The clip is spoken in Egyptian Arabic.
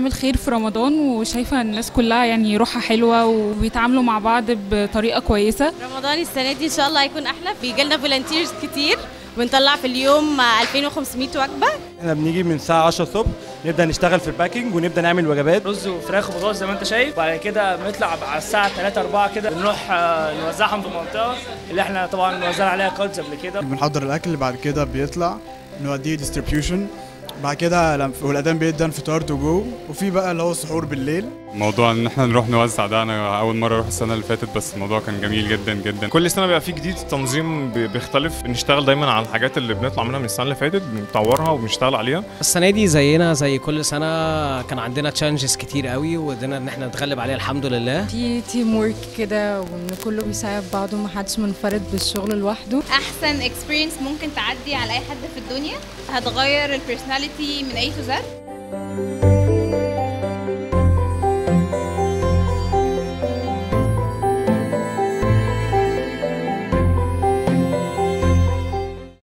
بنعمل خير في رمضان وشايفه الناس كلها يعني روحها حلوه وبيتعاملوا مع بعض بطريقه كويسه رمضان السنه دي ان شاء الله هيكون احلى بيجي لنا فولنتيرز كتير بنطلع في اليوم 2500 وجبه احنا بنيجي من الساعه 10 الصبح نبدا نشتغل في الباكينج ونبدا نعمل وجبات رز وفراخ وبطاطس زي ما انت شايف وبعد كده بنطلع على الساعه 3 4 كده بنروح آه، نوزعهم في المنطقه اللي احنا طبعا وزعنا عليها كاردز قبل كده بنحضر الاكل بعد كده بيطلع نوديه ديستريبيوشن بعد كده لما والاذان بيدن فطار تو جو وفي بقى اللي هو السحور بالليل موضوع ان احنا نروح نوزع ده انا اول مره اروح السنه اللي فاتت بس الموضوع كان جميل جدا جدا كل سنه بيبقى فيه جديد التنظيم بي- بيختلف بنشتغل دايما على الحاجات اللي بنطلع منها من السنه اللي فاتت بنطورها وبنشتغل عليها السنه دي زينا زي كل سنه كان عندنا تشالنجز كتير قوي وقدرنا ان احنا نتغلب عليها الحمد لله في تيم ورك كده وان كله بيساعد بعضه ومحدش منفرد بالشغل لوحده احسن اكسبيرينس ممكن تعدي على اي حد في الدنيا هتغير البيرسوناليتي من اي تو زد